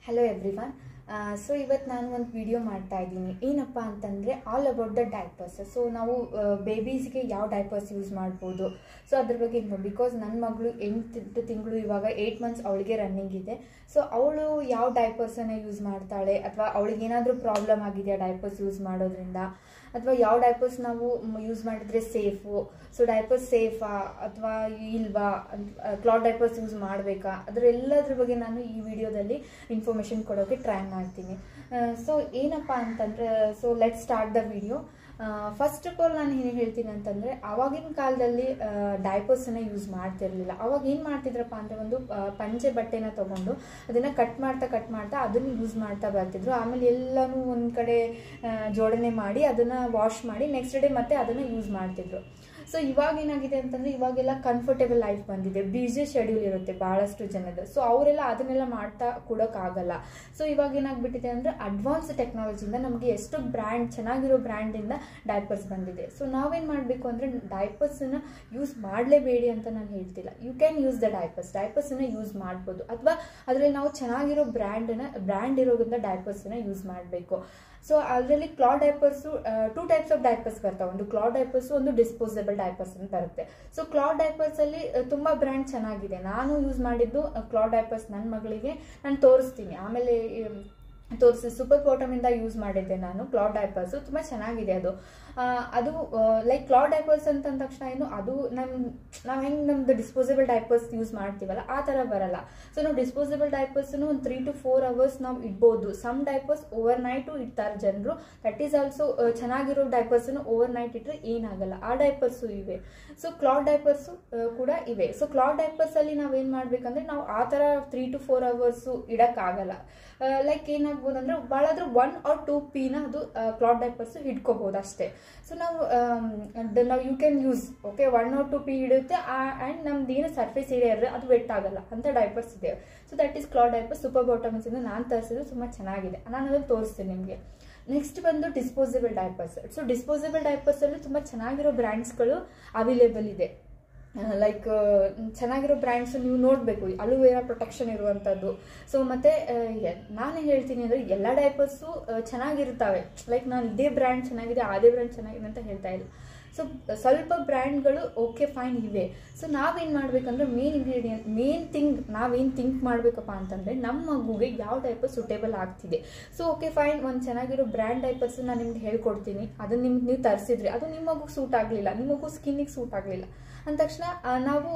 hello everyone so ಇವತ್ತು ನಾನು ಒಂದು ವಿಡಿಯೋ ಮಾಡ್ತಾ ಇದ್ದೀನಿ ಏನಪ್ಪ ಅಂತಂದರೆ all about the diapers so ನಾವು ಬೇಬೀಸ್ಗೆ ಯಾವ ಡೈಪರ್ಸ್ ಯೂಸ್ ಮಾಡ್ಬೋದು ಸೊ ಅದ್ರ ಬಗ್ಗೆ ಬಿಕಾಸ್ ನನ್ನ ಮಗಳು ಎಂಟು ತಿಂಗಳು ಇವಾಗ ಏಯ್ಟ್ ಮಂತ್ಸ್ ಅವಳಿಗೆ ರನ್ನಿಂಗ್ ಇದೆ ಸೊ ಅವಳು ಯಾವ ಡೈಪರ್ಸನ್ನು ಯೂಸ್ ಮಾಡ್ತಾಳೆ ಅಥವಾ ಅವಳಿಗೆ ಏನಾದರೂ ಪ್ರಾಬ್ಲಮ್ ಆಗಿದೆಯಾ ಡೈಪರ್ಸ್ ಯೂಸ್ ಮಾಡೋದ್ರಿಂದ ಅಥವಾ ಯಾವ ಡೈಪರ್ಸ್ ನಾವು ಯೂಸ್ ಮಾಡಿದ್ರೆ ಸೇಫು ಸೊ ಡೈಪರ್ಸ್ ಸೇಫಾ ಅಥವಾ ಇಲ್ವಾ ಕ್ಲಾತ್ ಡೈಪರ್ಸ್ ಯೂಸ್ ಮಾಡಬೇಕಾ ಅದರ ಎಲ್ಲದ್ರ ಬಗ್ಗೆ ನಾನು ಈ ವಿಡಿಯೋದಲ್ಲಿ ಇನ್ಫಾರ್ಮೇಷನ್ ಕೊಡೋಕ್ಕೆ ಟ್ರೈ ಮಾಡ್ತೀನಿ ಸೊ ಏನಪ್ಪ ಅಂತಂದರೆ so let start the video first of all ನಾನು ಏನು ಹೇಳ್ತೀನಿ ಅಂತಂದರೆ ಆವಾಗಿನ ಕಾಲದಲ್ಲಿ ಡೈಪರ್ಸನ್ನ ಯೂಸ್ ಮಾಡ್ತಿರ್ಲಿಲ್ಲ ಅವಾಗ ಏನು ಮಾಡ್ತಿದ್ರಪ್ಪ ಅಂದರೆ ಒಂದು ಆ, ಪಂಚೆ ಬಟ್ಟೆನ ತೊಗೊಂಡು ಅದನ್ನು ಕಟ್ ಮಾಡ್ತಾ ಕಟ್ ಮಾಡ್ತಾ ಅದನ್ನು ಯೂಸ್ ಮಾಡ್ತಾ ಬರ್ತಿದ್ರು ಆಮೇಲೆ ಎಲ್ಲನೂ ಒಂದು ಕಡೆ ಆ, ಜೋಡಣೆ ಮಾಡಿ ಅದನ್ನು ವಾಶ್ ಮಾಡಿ ನೆಕ್ಸ್ಟ್ ಡೇ ಮತ್ತೆ ಅದನ್ನು ಯೂಸ್ ಮಾಡ್ತಿದ್ರು ಸೊ ಇವಾಗ ಏನಾಗಿದೆ ಅಂತಂದ್ರೆ ಇವಾಗೆಲ್ಲ ಕಂಫರ್ಟೇಬಲ್ ಲೈಫ್ ಬಂದಿದೆ ಬಿಜಿ ಶೆಡ್ಯೂಲ್ ಇರುತ್ತೆ ಬಹಳಷ್ಟು ಜನದ ಸೊ ಅವರೆಲ್ಲ ಅದನ್ನೆಲ್ಲ ಮಾಡ್ತಾ ಕೊಡೋಕ್ಕಾಗಲ್ಲ ಸೊ ಇವಾಗ ಏನಾಗ್ಬಿಟ್ಟಿದೆ ಅಂದ್ರೆ ಅಡ್ವಾನ್ಸ್ ಟೆಕ್ನಾಲಜಿಯಿಂದ ನಮಗೆ ಎಷ್ಟು ಬ್ರ್ಯಾಂಡ್ ಚೆನ್ನಾಗಿರೋ ಬ್ರ್ಯಾಂಡಿಂದ ಡೈಪರ್ಸ್ ಬಂದಿದೆ ಸೊ ನಾವೇನು ಮಾಡಬೇಕು ಅಂದರೆ ಡೈಪರ್ಸನ್ನ ಯೂಸ್ ಮಾಡಲೇಬೇಡಿ ಅಂತ ನಾನು ಹೇಳ್ತಿಲ್ಲ you can use the diapers ಡೈಪರ್ಸನ್ನ ಯೂಸ್ ಮಾಡ್ಬೋದು ಅಥವಾ ಅದರಲ್ಲಿ ನಾವು ಚೆನ್ನಾಗಿರೋ ಬ್ರ್ಯಾಂಡನ್ನ ಬ್ರ್ಯಾಂಡ್ ಇರೋದ್ರಿಂದ ಡೈಪರ್ಸನ್ನ ಯೂಸ್ ಮಾಡಬೇಕು ಸೊ ಅದರಲ್ಲಿ cloth diapers two types of diapers ಬರ್ತಾವೆ ಒಂದು ಕ್ಲಾ ಡೈಪರ್ಸು ಒಂದು ಡಿಸ್ಪೋಸಬಲ್ ಡೈಪರ್ಸ್ ಅಂತ ಬರುತ್ತೆ ಸೊ ಕ್ಲಾ ಡೈಪರ್ಸ್ ಅಲ್ಲಿ ಆ, ತುಂಬಾ ಬ್ರ್ಯಾಂಡ್ ಚೆನ್ನಾಗಿದೆ ನಾನು ಯೂಸ್ ಮಾಡಿದ್ದು ಕ್ಲಾ ಡೈಪರ್ಸ್ ನನ್ನ ಮಗಳಿಗೆ ನಾನು ತೋರಿಸ್ತೀನಿ ಆಮೇಲೆ ಈ, ತೋರಿಸಿ ಸೂಪರ್ ಬಾಟಮಿಂದ ಯೂಸ್ ಮಾಡಿದ್ದೆ ನಾನು ಕ್ಲಾತ್ ಡೈಪರ್ಸು ತುಂಬ ಚೆನ್ನಾಗಿದೆ ಅದು ಆ, ಅದು ಲೈಕ್ ಕ್ಲಾತ್ ಡೈಪರ್ಸ್ ಅಂತ ಅಂದ ತಕ್ಷಣ ಏನು ಅದು ನಮ್ಮ ನಾವು ಹೆಂಗೆ ನಮ್ದು ಡಿಸ್ಪೋಸಬಲ್ ಡೈಪರ್ಸ್ ಯೂಸ್ ಮಾಡ್ತೀವಲ್ಲ ಆ ಥರ ಬರಲ್ಲ ಸೊ ನಾವು ಡಿಸ್ಪೋಸಬಲ್ ಡೈಪರ್ಸ್ನು ಒಂದು ತ್ರೀ ಟು ಫೋರ್ ಅವರ್ಸ್ ನಾವು ಇಡ್ಬೋದು ಸಮ್ ಡೈಪರ್ಸ್ ಓವರ್ ನೈಟು ಇಡ್ತಾರೆ ಜನರು ದಟ್ ಈಸ್ ಆಲ್ಸೋ ಚೆನ್ನಾಗಿರೋ ಡೈಪರ್ಸನ್ನು ಓವರ್ ನೈಟ್ ಇಟ್ಟರೆ ಏನಾಗಲ್ಲ ಆ ಡೈಪರ್ಸು ಇವೆ ಸೊ ಕ್ಲಾತ್ ಡೈಪರ್ಸು ಕೂಡ ಇವೆ ಸೊ ಕ್ಲಾತ್ ಡೈಪರ್ಸಲ್ಲಿ ನಾವೇನು ಮಾಡ್ಬೇಕಂದ್ರೆ ನಾವು ಆ ಥರ ತ್ರೀ ಟು ಫೋರ್ ಅವರ್ಸು ಇಡೋಕ್ಕಾಗಲ್ಲ ಲೈಕ್ ಏನಾಗ್ಬೋದು ಅಂದರೆ ಭಾಳಾದ್ರೂ ಒನ್ ಆರ್ ಟೂ ಪೀನ ಅದು ಕ್ಲಾತ್ ಡೈಪರ್ಸ್ ಹಿಡ್ಕೋಬೋದು ಅಷ್ಟೇ ಸೊ ನಾವು ಆಮ್, ಅದ್ ನಾವು you can use okay one or two pee ಇಡುತ್ತೆ ಆ್ಯಂಡ್ ನಮ್ದು ಏನು ಸರ್ಫೇಸ್ ಏರಿಯಾ ಇದ್ರೆ ಅದು ವೆಟ್ ಆಗಲ್ಲ ಅಂತ ಡೈಪರ್ಸ್ ಇದೆ so that is cloth diapers super ಬಾಟಮ್ಸಿಂದ ನಾನು ತರಿಸಿದ್ದು ತುಂಬ ಚೆನ್ನಾಗಿದೆ ನಾನು ಅದನ್ನು ತೋರಿಸ್ತೀನಿ ನಿಮಗೆ ನೆಕ್ಸ್ಟ್ ಬಂದು ಡಿಸ್ಪೋಸಬಲ್ ಡೈಪರ್ಸ್ ಸೊ ಡಿಸ್ಪೋಸಬಲ್ ಡೈಪರ್ಸಲ್ಲೂ ತುಂಬ ಚೆನ್ನಾಗಿರೋ ಬ್ರ್ಯಾಂಡ್ಸ್ಗಳು ಅವೈಲೇಬಲ್ ಇದೆ ಲೈಕ್ ಚೆನ್ನಾಗಿರೋ ಬ್ರ್ಯಾಂಡ್ಸ್ ನೀವು ನೋಡಬೇಕು ಅಲುವೇರಾ ಪ್ರೊಟೆಕ್ಷನ್ ಇರುವಂಥದ್ದು ಸೊ ಮತ್ತು ನಾನು ಹೇಳ್ತೀನಿ ಅಂದರೆ ಎಲ್ಲ ಡೈಪರ್ಸು ಚೆನ್ನಾಗಿರ್ತವೆ ಲೈಕ್ ನಾನು ಇದೇ ಬ್ರ್ಯಾಂಡ್ ಚೆನ್ನಾಗಿದೆ ಅದೇ ಬ್ರ್ಯಾಂಡ್ ಚೆನ್ನಾಗಿದೆ ಅಂತ ಹೇಳ್ತಾ ಇಲ್ಲ ಸೊ ಸ್ವಲ್ಪ ಬ್ರ್ಯಾಂಡ್ಗಳು ಓಕೆ ಫೈನ್ ಇವೆ ಸೊ ನಾವೇನು ಮಾಡಬೇಕಂದ್ರೆ ಮೇನ್ ಇಂಗ್ರೀಡಿಯೆಂಟ್ ಮೇನ್ ಥಿಂಗ್ ನಾವೇನು ಥಿಂಕ್ ಮಾಡಬೇಕಪ್ಪ ಅಂತಂದರೆ ನಮ್ಮ ಮಗುಗೆ ಯಾವ ಟೈಪರ್ ಸುಟೇಬಲ್ ಆಗ್ತಿದೆ ಸೊ ಓಕೆ ಫೈನ್ ಒಂದು ಚೆನ್ನಾಗಿರೋ ಬ್ರ್ಯಾಂಡ್ ಡೈಪರ್ಸ್ ನಾನು ನಿಮ್ಗೆ ಹೇಳ್ಕೊಡ್ತೀನಿ ಅದನ್ನು ನಿಮ್ಗೆ ನೀವು ತರಿಸಿದ್ರಿ ಅದು ನಿಮ್ಮ ಮಗುಗೆ ಸೂಟ್ ಆಗಲಿಲ್ಲ ನಿಮ್ಮ ಮಗು ಸ್ಕಿನ್ನಿಗೆ ಸೂಟ್ ಆಗಲಿಲ್ಲ ಅಂದ ತಕ್ಷಣ ಆ, ನಾವು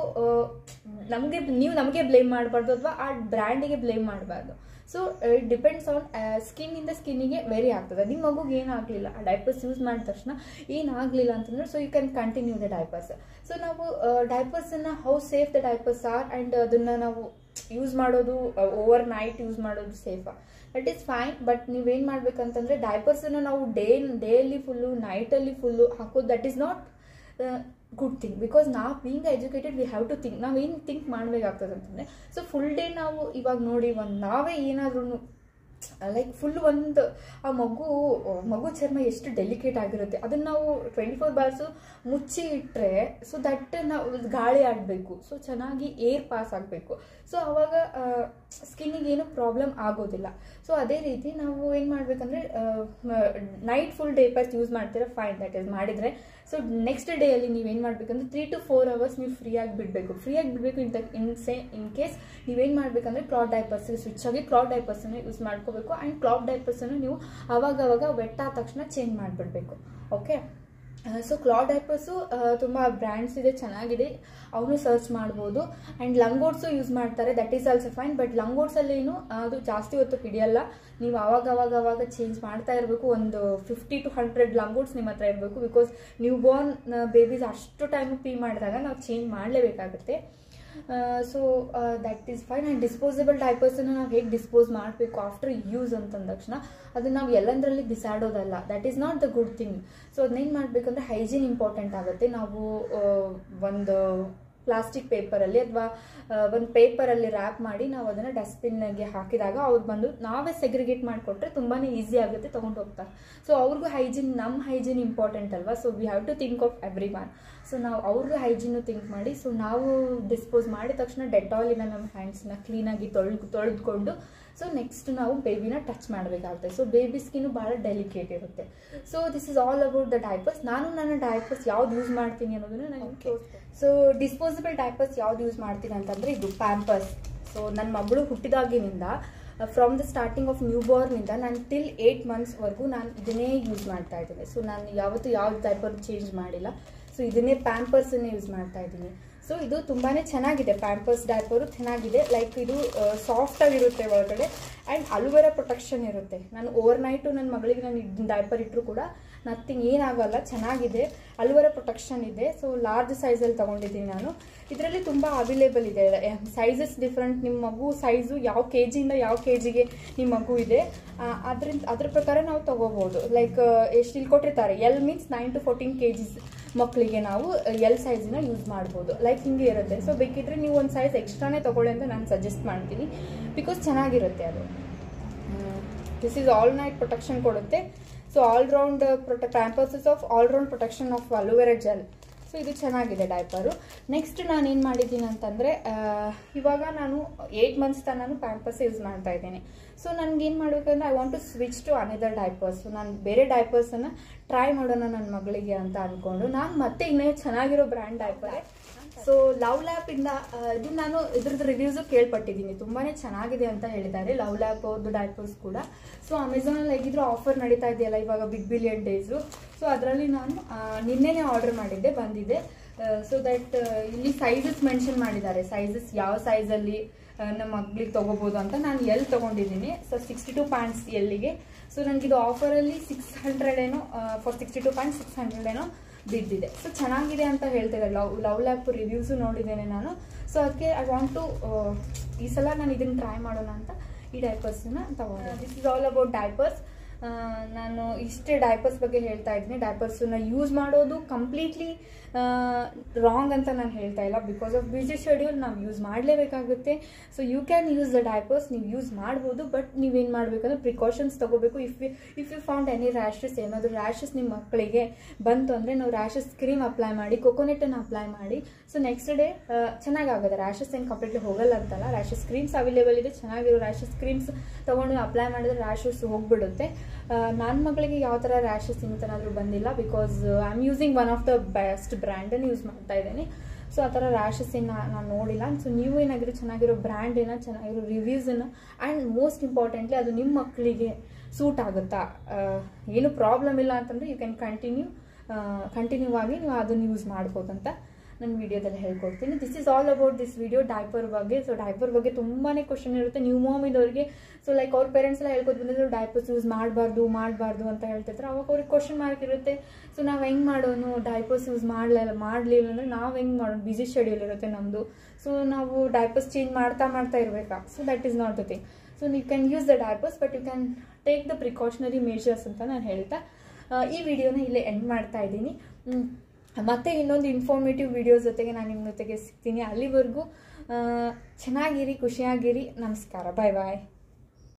ನಮಗೆ ನೀವು ನಮಗೆ ಬ್ಲೇಮ್ ಮಾಡಬಾರ್ದು ಅಥವಾ ಆ ಬ್ರ್ಯಾಂಡಿಗೆ ಬ್ಲೇಮ್ ಮಾಡಬಾರ್ದು ಸೊ ಇಟ್ ಡಿಪೆಂಡ್ಸ್ ಆನ್ ಸ್ಕಿನ್ನಿಂದ ಸ್ಕಿನ್ನಿಗೆ ವೇರಿ ಆಗ್ತದೆ ನಿಮ್ಮ ಮಗುಗೆ ಏನಾಗಲಿಲ್ಲ ಆ ಡೈಪರ್ಸ್ ಯೂಸ್ ಮಾಡಿದ ತಕ್ಷಣ ಏನಾಗಲಿಲ್ಲ ಅಂತಂದ್ರೆ so you can continue the diapers so ನಾವು ಡೈಪರ್ಸನ್ನು how safe the diapers are and ಅದನ್ನು ನಾವು ಯೂಸ್ ಮಾಡೋದು ಓವರ್ ನೈಟ್ ಯೂಸ್ ಮಾಡೋದು ಸೇಫಾ ದಟ್ ಈಸ್ ಫೈನ್ ಬಟ್ ನೀವೇನು ಮಾಡ್ಬೇಕಂತಂದರೆ ಡೈಪರ್ಸನ್ನು ನಾವು ಡೇ ಡೇಲಿ ಫುಲ್ಲು ನೈಟಲ್ಲಿ ಫುಲ್ಲು ಹಾಕೋದು that is not good thing because ನಾವು being educated we have to think ನಾವೇನು ಥಿಂಕ್ ಮಾಡಬೇಕಾಗ್ತದೆ ಅಂತಂದರೆ ಸೊ ಫುಲ್ ಡೇ ನಾವು ಇವಾಗ ನೋಡಿ ಒಂದು ನಾವೇ ಏನಾದ್ರೂ ಲೈಕ್ ಫುಲ್ ಒಂದು ಆ ಮಗು ಮಗು ಚರ್ಮ ಎಷ್ಟು ಡೆಲಿಕೇಟ್ ಆಗಿರುತ್ತೆ ಅದನ್ನು ನಾವು ಟ್ವೆಂಟಿ ಫೋರ್ ಬಾರ್ಸು ಮುಚ್ಚಿ ಇಟ್ಟರೆ ಸೊ ದಟ್ ನಾವು ಗಾಳಿ ಆಡಬೇಕು ಸೊ ಚೆನ್ನಾಗಿ ಏರ್ ಪಾಸ್ ಆಗಬೇಕು ಸೊ ಅವಾಗ ಸ್ಕಿನ್ನಿಗೆ ಏನು ಪ್ರಾಬ್ಲಮ್ ಆಗೋದಿಲ್ಲ ಸೊ ಅದೇ ರೀತಿ ನಾವು ಏನು ಮಾಡಬೇಕಂದ್ರೆ ನೈಟ್ ಫುಲ್ ಡೇಪರ್ಸ್ ಯೂಸ್ ಮಾಡ್ತೀರಾ ಫೈನ್ ದಟ್ ಇಸ್ ಮಾಡಿದರೆ ಸೊ ನೆಕ್ಸ್ಟ್ ಡೇಯಲ್ಲಿ ನೀವೇನು ಮಾಡಬೇಕಂದ್ರೆ ತ್ರೀ ಟು ಫೋರ್ ಅವರ್ಸ್ ನೀವು ಫ್ರೀಯಾಗಿ ಬಿಡಬೇಕು ಫ್ರೀಯಾಗಿ ಬಿಡಬೇಕು ಇಂತ ಇನ್ ಸೇ ಇನ್ ಕೇಸ್ ನೀವೇನು ಮಾಡಬೇಕಂದ್ರೆ ಕ್ಲಾತ್ ಡೈಪರ್ಸ್ಗೆ ಸ್ವಿಚ್ ಆಗಿ ಕ್ಲಾತ್ ಡೈಪರ್ಸನ್ನು ಯೂಸ್ ಮಾಡ್ಕೋಬೇಕು ಆ್ಯಂಡ್ ಕ್ಲಾತ್ ಡೈಪರ್ಸನ್ನು ನೀವು ಅವಾಗ ಅವಾಗ ವೆಟ್ ಆದ ತಕ್ಷಣ ಚೇಂಜ್ ಮಾಡಿಬಿಡ್ಬೇಕು ಓಕೆ ಸೊ ಕ್ಲಾತ್ ಡೈಪರ್ಸು ತುಂಬ ಬ್ರ್ಯಾಂಡ್ಸ್ ಇದೆ ಚೆನ್ನಾಗಿದೆ ಅವನು ಸರ್ಚ್ ಮಾಡ್ಬೋದು ಆ್ಯಂಡ್ ಲಂಗೋಟ್ಸು ಯೂಸ್ ಮಾಡ್ತಾರೆ that is also fine but ಲಂಗೋಟ್ಸಲ್ಲೇನು ಅದು ಜಾಸ್ತಿ ಹೊತ್ತು ಹಿಡಿಯಲ್ಲ ನೀವು ಆವಾಗ ಅವಾಗ ಅವಾಗ ಚೇಂಜ್ ಮಾಡ್ತಾ ಇರಬೇಕು ಒಂದು ಫಿಫ್ಟಿ ಟು ಹಂಡ್ರೆಡ್ ಲಂಗೋಟ್ಸ್ ನಿಮ್ಮ ಹತ್ರ ಇರಬೇಕು ಬಿಕಾಸ್ ನ್ಯೂ ಬೋರ್ನ್ ಬೇಬೀಸ್ ಅಷ್ಟು ಟೈಮ್ ಪೀ ಮಾಡಿದಾಗ ನಾವು ಚೇಂಜ್ ಮಾಡಲೇಬೇಕಾಗುತ್ತೆ so that is fine and disposable ಡೈಪರ್ಸನ್ನು ನಾವು ಹೇಗೆ ಡಿಸ್ಪೋಸ್ ಮಾಡಬೇಕು ಆಫ್ಟರ್ ಯೂಸ್ ಅಂತಂದ ತಕ್ಷಣ ಅದನ್ನು ನಾವು ಎಲ್ಲಂದ್ರಲ್ಲಿ ಬಿಸಾಡೋದಲ್ಲ that is not the good thing so ಅದನ್ನೇನು ಮಾಡಬೇಕಂದ್ರೆ ಹೈಜೀನ್ ಇಂಪಾರ್ಟೆಂಟ್ ಆಗುತ್ತೆ ನಾವು ಆ, ಒಂದು ಪ್ಲಾಸ್ಟಿಕ್ ಪೇಪರಲ್ಲಿ ಅಥವಾ ಒಂದು ಪೇಪರಲ್ಲಿ ರ್ಯಾಪ್ ಮಾಡಿ ನಾವು ಅದನ್ನು ಡಸ್ಟ್ಬಿನ್ಗೆ ಹಾಕಿದಾಗ ಅವ್ರು ಬಂದು ನಾವೇ ಸೆಗ್ರಿಗೇಟ್ ಮಾಡಿಕೊಟ್ರೆ ತುಂಬಾ ಈಸಿ ಆಗುತ್ತೆ ತೊಗೊಂಡು ಹೋಗ್ತಾರೆ ಸೊ ಅವ್ರಿಗೂ ಹೈಜೀನ್ ನಮ್ಮ ಹೈಜೀನ್ ಇಂಪಾರ್ಟೆಂಟ್ ಅಲ್ವಾ so we have to think of every one so ನಾವು ಅವ್ರದ್ದು ಹೈಜೀನು ಥಿಂಕ್ ಮಾಡಿ ಸೊ ನಾವು ಡಿಸ್ಪೋಸ್ ಮಾಡಿದ ತಕ್ಷಣ ಡೆಟಾಲಿನ ನಮ್ಮ ಹ್ಯಾಂಡ್ಸ್ನ ಕ್ಲೀನಾಗಿ ತೊಳೆದು ತೊಳೆದುಕೊಂಡು ಸೊ ನೆಕ್ಸ್ಟ್ ನಾವು ಬೇಬಿನ ಟಚ್ ಮಾಡಬೇಕಾಗುತ್ತೆ ಸೊ ಬೇಬಿ ಸ್ಕಿನ್ನು ಭಾಳ ಡೆಲಿಕೇಟ್ ಇರುತ್ತೆ so this is all about the diapers ನಾನು ನನ್ನ ಡೈಪರ್ಸ್ ಯಾವ್ದು ಯೂಸ್ ಮಾಡ್ತೀನಿ ಅನ್ನೋದನ್ನ ನಾನು ಸೊ ಡಿಸ್ಪೋಸಬಲ್ ಡೈಪರ್ಸ್ ಯಾವ್ದು ಯೂಸ್ ಮಾಡ್ತೀನಿ ಅಂತಂದರೆ ಇದು ಪ್ಯಾಂಪರ್ಸ್ ಸೊ ನನ್ನ ಮಗಳು ಹುಟ್ಟಿದಾಗಿನಿಂದ from the starting of new ಬಾರ್ನಿಂದ ನಾನು ಟಿಲ್ ಏಯ್ಟ್ ಮಂತ್ಸ್ವರೆಗೂ ನಾನು ಇದನ್ನೇ ಯೂಸ್ ಮಾಡ್ತಾ ಇದ್ದೀನಿ ಸೊ ನಾನು ಯಾವತ್ತೂ ಯಾವ ಡೈಪರ್ ಚೇಂಜ್ ಮಾಡಿಲ್ಲ ಸೊ ಇದನ್ನೇ ಪ್ಯಾಂಪರ್ಸನ್ನೇ ಯೂಸ್ ಮಾಡ್ತಾ ಇದ್ದೀನಿ ಸೊ ಇದು ತುಂಬಾ ಚೆನ್ನಾಗಿದೆ ಪ್ಯಾಂಪರ್ಸ್ ಡೈಪರು ಚೆನ್ನಾಗಿದೆ ಲೈಕ್ ಇದು ಸಾಫ್ಟ್ ಆಗಿರುತ್ತೆ ಒಳಗಡೆ ಆ್ಯಂಡ್ ಅಲುವೆರಾ ಪ್ರೊಟೆಕ್ಷನ್ ಇರುತ್ತೆ ನಾನು ಓವರ್ ನೈಟು ನನ್ನ ಮಗಳಿಗೆ ನಾನು ಡೈಪರ್ ಇಟ್ಟರು ಕೂಡ ನಥಿಂಗ್ ಏನಾಗಲ್ಲ ಚೆನ್ನಾಗಿದೆ ಅಲುವೆರಾ ಪ್ರೊಟೆಕ್ಷನ್ ಇದೆ ಸೊ ಲಾರ್ಜ್ ಸೈಜಲ್ಲಿ ತೊಗೊಂಡಿದ್ದೀನಿ ನಾನು ಇದರಲ್ಲಿ ತುಂಬ ಅವೈಲೇಬಲ್ ಇದೆ ಸೈಜಸ್ ಡಿಫ್ರೆಂಟ್ ನಿಮ್ಮ ಮಗು ಸೈಜು ಯಾವ ಕೆ ಜಿಯಿಂದ ಯಾವ ಕೆ ಜಿಗೆ ನಿಮ್ಮ ಮಗು ಇದೆ ಅದರಿಂದ ಅದ್ರ ಪ್ರಕಾರ ನಾವು ತೊಗೋಬೋದು ಲೈಕ್ ಎಷ್ಟು ಇಲ್ಲಿ ಕೊಟ್ಟಿರ್ತಾರೆ L means nine to fourteen K Gs ಮಕ್ಕಳಿಗೆ ನಾವು ಎಲ್ ಸೈಜಿನ ಯೂಸ್ ಮಾಡ್ಬೋದು ಲೈಕ್ ಹಿಂಗೆ ಇರುತ್ತೆ ಸೊ ಬೇಕಿದ್ರೆ ನೀವು ಒಂದು ಸೈಜ್ ಎಕ್ಸ್ಟ್ರಾನೇ ತೊಗೊಳ್ಳಿ ಅಂತ ನಾನು ಸಜೆಸ್ಟ್ ಮಾಡ್ತೀನಿ ಬಿಕಾಸ್ ಚೆನ್ನಾಗಿರುತ್ತೆ ಅದು this is all night protection ಕೊಡುತ್ತೆ ಸೊ ಆಲ್ ರೌಂಡ್ ಪ್ರೊಟೆ Pampers is of all round protection of aloe vera gel so ಇದು ಚೆನ್ನಾಗಿದೆ ಡೈಪರು ನೆಕ್ಸ್ಟ್ ನಾನು ಏನು ಮಾಡಿದ್ದೀನಿ ಅಂತಂದರೆ ಇವಾಗ ನಾನು ಏಯ್ಟ್ ಮಂತ್ಸ್ ತನಕ ನಾನು ಪ್ಯಾಂಪರ್ಸ್ ಯೂಸ್ ಮಾಡ್ತಾ ಇದ್ದೀನಿ ಸೊ ನನಗೆ ಏನು ಮಾಡಬೇಕಂದ್ರೆ I want to switch to another diapers ನಾನು ಬೇರೆ ಡೈಪರ್ಸನ್ನು ಟ್ರೈ ಮಾಡೋಣ ನನ್ನ ಮಗಳಿಗೆ ಅಂತ ಅಂದ್ಕೊಂಡು ನಾನು ಮತ್ತೆ ಇನ್ನೇ ಚೆನ್ನಾಗಿರೋ brand diaper so LuvLap ಇಂದ ಆ, ಇದು ನಾನು ಇದ್ರದ್ದು ರಿವ್ಯೂಸು ಕೇಳ್ಪಟ್ಟಿದ್ದೀನಿ ತುಂಬಾನೇ ಚೆನ್ನಾಗಿದೆ ಅಂತ ಹೇಳಿದ್ದಾರೆ ಲವ್ ಲ್ಯಾಪ್ ಅವ್ರದ್ದು ಡೈಪರ್ಸ್ ಕೂಡ ಸೊ ಅಮೆಝಾನಲ್ಲಿ ಹೇಗಿದ್ರು ಆಫರ್ ನಡೀತಾ ಇದೆಯಲ್ಲ ಇವಾಗ ಬಿಗ್ ಬಿಲಿಯನ್ ಡೇಸು ಸೊ ಅದರಲ್ಲಿ ನಾನು ಆ, ನಿನ್ನೆನೇ ಆರ್ಡರ್ ಮಾಡಿದ್ದೆ ಬಂದಿದೆ ಸೊ ದಟ್ ಇಲ್ಲಿ ಸೈಜಸ್ ಮೆನ್ಷನ್ ಮಾಡಿದ್ದಾರೆ ಸೈಜಸ್ ಯಾವ ಸೈಜಲ್ಲಿ ನಮ್ಮ ಮಗ್ಳಿಗೆ ತೊಗೋಬೋದು ಅಂತ ನಾನು ಎಲ್ಲಿ ತೊಗೊಂಡಿದ್ದೀನಿ ಸೊ ಸಿಕ್ಸ್ಟಿ ಟು ಪ್ಯಾಂಟ್ಸ್ ಎಲ್ಲಿಗೆ ಸೊ ನನಗಿದು ಆಫರಲ್ಲಿ ಸಿಕ್ಸ್ ಹಂಡ್ರೆಡ್ ಏನೋ for sixty two pant six hundred ಏನೋ ಬಿದ್ದಿದೆ ಸೊ ಚೆನ್ನಾಗಿದೆ ಅಂತ ಹೇಳ್ತಾರೆ ಲವ್ ಲವ್ ಲ್ಯಾಪ್ ರಿವ್ಯೂಸು ನೋಡಿದ್ದೇನೆ ನಾನು ಸೊ ಅದಕ್ಕೆ ಐ ವಾಂಟ್ ಟು ಈ ಸಲ ನಾನು ಇದನ್ನು ಟ್ರೈ ಮಾಡೋಣ ಅಂತ ಈ ಡೈಪರ್ಸನ್ನ ತಗೊಂಡೆ this is all about diapers ನಾನು ಇಷ್ಟೇ ಡೈಪರ್ಸ್ ಬಗ್ಗೆ ಹೇಳ್ತಾ ಇದ್ದೀನಿ ಡೈಪರ್ಸನ್ನ ಯೂಸ್ ಮಾಡೋದು ಕಂಪ್ಲೀಟ್ಲಿ ರಾಂಗ್ ಅಂತ ನಾನು ಹೇಳ್ತಾ ಇಲ್ಲ ಬಿಕಾಸ್ ಆಫ್ ಬಿಸಿ ಶೆಡ್ಯೂಲ್ ನಾವು ಯೂಸ್ ಮಾಡಲೇಬೇಕಾಗುತ್ತೆ so you can use the diapers ನೀವು ಯೂಸ್ ಮಾಡ್ಬೋದು ಬಟ್ ನೀವೇನು ಮಾಡಬೇಕಂದ್ರೆ ಪ್ರಿಕಾಷನ್ಸ್ ತಗೋಬೇಕು if you if you found any rashes ಏನಾದರೂ ರ್ಯಾಷಸ್ ನಿಮ್ಮ ಮಕ್ಕಳಿಗೆ ಬಂತು ಅಂದರೆ ನಾವು ರ್ಯಾಷಸ್ ಕ್ರೀಮ್ ಅಪ್ಲೈ ಮಾಡಿ ಕೊಕೊನೆಟನ್ನು ಅಪ್ಲೈ ಮಾಡಿ ಸೊ ನೆಕ್ಸ್ಟ್ ಡೇ ಚೆನ್ನಾಗಾಗುತ್ತೆ ರ್ಯಾಷಸ್ ಏನು ಕಂಪ್ಲೀಟ್ಲಿ ಹೋಗಲ್ಲ ಅಂತಲ್ಲ ರ್ಯಾಷಸ್ ಕ್ರೀಮ್ಸ್ ಅವೈಲೇಬಲ್ ಇದೆ ಚೆನ್ನಾಗಿರೋ ರ್ಯಾಷಸ್ ಕ್ರೀಮ್ಸ್ ತೊಗೊಂಡು ಅಪ್ಲೈ ಮಾಡಿದ್ರೆ ರ್ಯಾಷಸ್ ಹೋಗ್ಬಿಡುತ್ತೆ ನನ್ನ ಮಗಳಿಗೆ ಯಾವ ಥರ ರ್ಯಾಷಸ್ ಇಂತನಾದರೂ ಬಂದಿಲ್ಲ because I am using one of the best ಬ್ರ್ಯಾಂಡನ್ನು ಯೂಸ್ ಮಾಡ್ತಾ ಇದ್ದೀನಿ ಸೊ ಆ ಥರ ರ್ಯಾಷಸ್ ಏನು ನಾನು ನೋಡಿಲ್ಲ ಸೊ ನೀವು ಏನಾಗಿರೋ ಚೆನ್ನಾಗಿರೋ ಬ್ರ್ಯಾಂಡ್ ಏನೋ ಚೆನ್ನಾಗಿರೋ ರಿವ್ಯೂಸನ್ನು ಆ್ಯಂಡ್ ಮೋಸ್ಟ್ ಇಂಪಾರ್ಟೆಂಟ್ಲಿ ಅದು ನಿಮ್ಮ ಮಕ್ಕಳಿಗೆ ಸೂಟ್ ಆಗುತ್ತಾ ಆ, ಏನು ಪ್ರಾಬ್ಲಮ್ ಇಲ್ಲ ಅಂತಂದರೆ ಯು ಕ್ಯಾನ್ ಕಂಟಿನ್ಯೂ ಕಂಟಿನ್ಯೂ ಆಗಿ ನೀವು ಅದನ್ನು ಯೂಸ್ ಮಾಡ್ಬೋದು ಅಂತ ನನ್ನ ವಿಡಿಯೋದಲ್ಲಿ ಹೇಳ್ಕೊಡ್ತೀನಿ this is all about this video diaper ಬಗ್ಗೆ ಸೊ ಡೈಪರ್ ಬಗ್ಗೆ ತುಂಬಾ ಕ್ವಶನ್ ಇರುತ್ತೆ ನ್ಯೂ ಮಾಮ್ ಇದ್ದವ್ರಿಗೆ ಸೊ ಲೈಕ್ ಅವ್ರ ಪೇರೆಂಟ್ಸ್ ಎಲ್ಲ ಹೇಳ್ಕೊತ ಬಂದಿದ್ರು ಡೈಪರ್ಸ್ ಯೂಸ್ ಮಾಡಬಾರ್ದು ಮಾಡಬಾರ್ದು ಅಂತ ಹೇಳ್ತಿದ್ರು ಅವಾಗ ಅವ್ರಿಗೆ ಕ್ವಶನ್ ಮಾರ್ಕ್ ಇರುತ್ತೆ ಸೊ ನಾವು ಹೆಂಗೆ ಮಾಡೋನು ಡೈಪರ್ಸ್ ಯೂಸ್ ಮಾಡಲಿಲ್ಲ ಮಾಡಲಿಲ್ಲ ಅಂದರೆ ನಾವು ಹೆಂಗೆ ಮಾಡೋಣ ಬಿಸಿ ಶೆಡ್ಯೂಲ್ ಇರುತ್ತೆ ನಮ್ಮದು ಸೊ ನಾವು ಡೈಪರ್ಸ್ ಚೇಂಜ್ ಮಾಡ್ತಾ ಮಾಡ್ತಾ ಇರಬೇಕಾ so that is not the thing so you can use the diapers but you can take the precautionary measures ಅಂತ ನಾನು ಹೇಳ್ತಾ ಆ, ಈ ವಿಡಿಯೋನ ಇಲ್ಲೇ ಎಂಡ್ ಮಾಡ್ತಾ ಇದ್ದೀನಿ ಮ್, ಮತ್ತೆ ಇನ್ನೊಂದು ಇನ್ಫಾರ್ಮೇಟಿವ್ ವಿಡಿಯೋಸ್ ಜೊತೆಗೆ ನಾನು ನಿಮ್ಮ ಜೊತೆಗೆ ಸಿಗ್ತೀನಿ ಅಲ್ಲಿವರೆಗೂ ಆ, ಚೆನ್ನಾಗಿರಿ ಖುಷಿಯಾಗಿರಿ ನಮಸ್ಕಾರ ಬಾಯ್ ಬಾಯ್